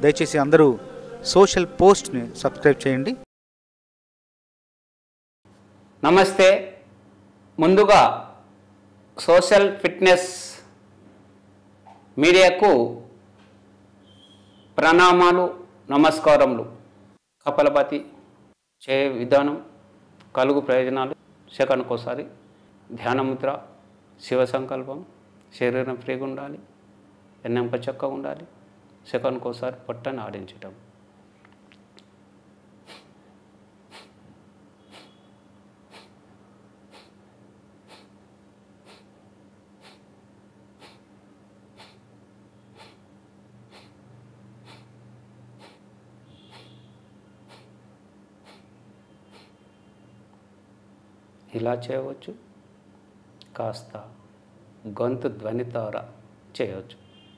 దయచేసి అందరూ social పోస్ట్ని subscribe చేయండి నమస్తే ముందుగా సోషల్ ఫిట్నెస్ మీడియాకు ప్రణామాలు నమస్కారములు కపలపతి చే విధానం కలుగు ప్రయోజనాలు సెకండ్కోసారి ధ్యానముద్ర శివ సంకల్పం శరీరం ఫ్రీగా ఉండాలి ఎన్నెంప చక్కగా ఉండాలి సెకండ్కోసారి పొట్టని ఆడించటం ఇలా చేయవచ్చు కాస్త గొంతు ధ్వని ద్వారా చేయవచ్చు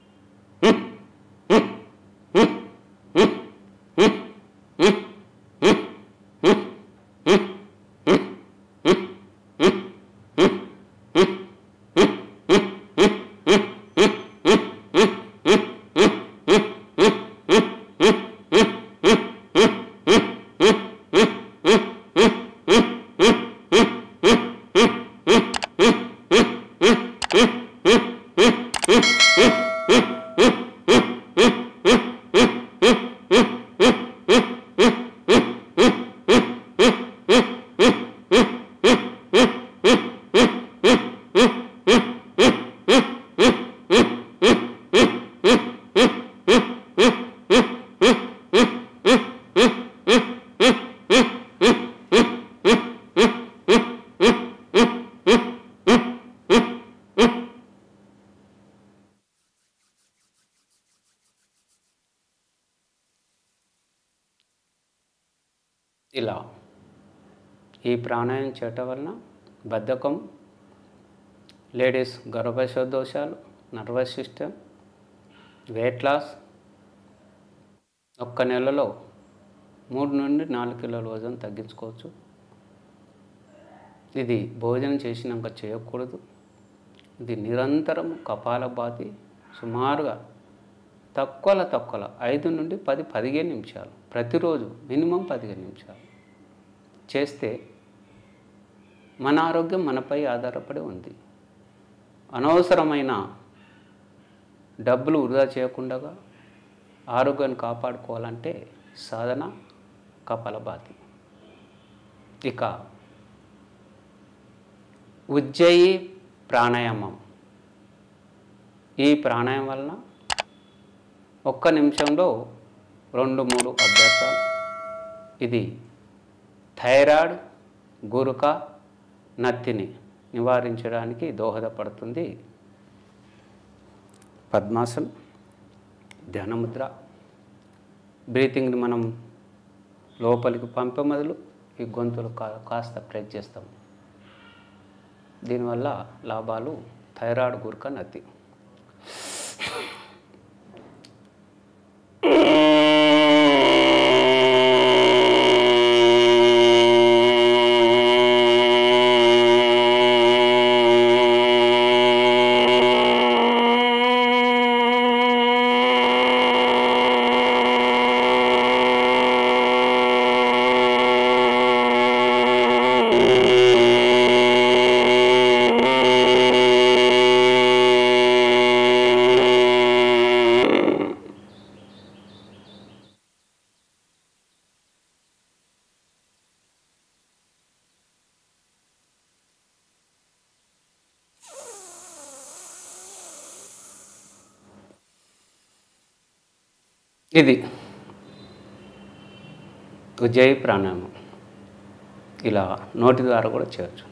ఇలా ఈ ప్రాణాయామం చేయటం వలన బద్ధకం లేడీస్ గర్భశ దోషాలు నర్వస్ సిస్టమ్ వెయిట్ లాస్ ఒక్క నెలలో మూడు నుండి నాలుగు కిలోల వజన్ తగ్గించుకోవచ్చు ఇది భోజనం చేసినాక చేయకూడదు ఇది నిరంతరం కపాలభాతి సుమారుగా తక్కువలో తక్కువలో ఐదు నుండి పది పదిహేను నిమిషాలు ప్రతిరోజు మినిమం పదిహేను నిమిషాలు చేస్తే మన ఆరోగ్యం మనపై ఆధారపడి ఉంది అనవసరమైన డబ్బులు వృధా చేయకుండా ఆరోగ్యాన్ని కాపాడుకోవాలంటే సాధన కపాలభాతి ఇక ఉజ్జయి ప్రాణాయామం ఈ ప్రాణాయామం వలన ఒక్క నిమిషంలో రెండు మూడు అభ్యాసాలు ఇది థైరాయిడ్ గురుక నత్తిని నివారించడానికి దోహదపడుతుంది పద్మాసన్ ధ్యానముద్ర బ్రీతింగ్ని మనం లోపలికి పంపే మొదలు ఈ గొంతులు కా కాస్త ప్రెస్ చేస్తాం దీనివల్ల లాభాలు థైరాయిడ్ గురక నత్తి ఇది ఉజ్జయి ప్రాణాయామం ఇలా నోటి ద్వారా కూడా చేయొచ్చు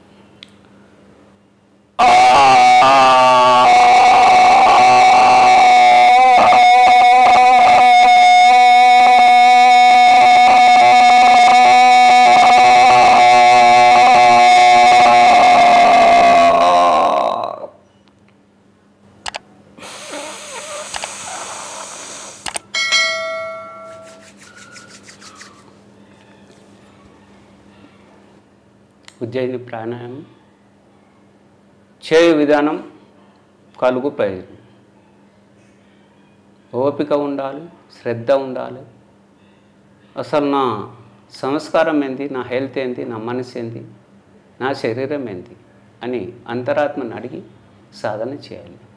ఉజ్జయిని ప్రాణాయామం చేయు విధానం కలుగు ప్రయోజనం ఓపిక ఉండాలి శ్రద్ధ ఉండాలి అసలు నా సంస్కారం ఏంది నా హెల్త్ ఏంది నా మనసు ఏంది నా శరీరం ఏంది అని అంతరాత్మని అడిగి సాధన చేయాలి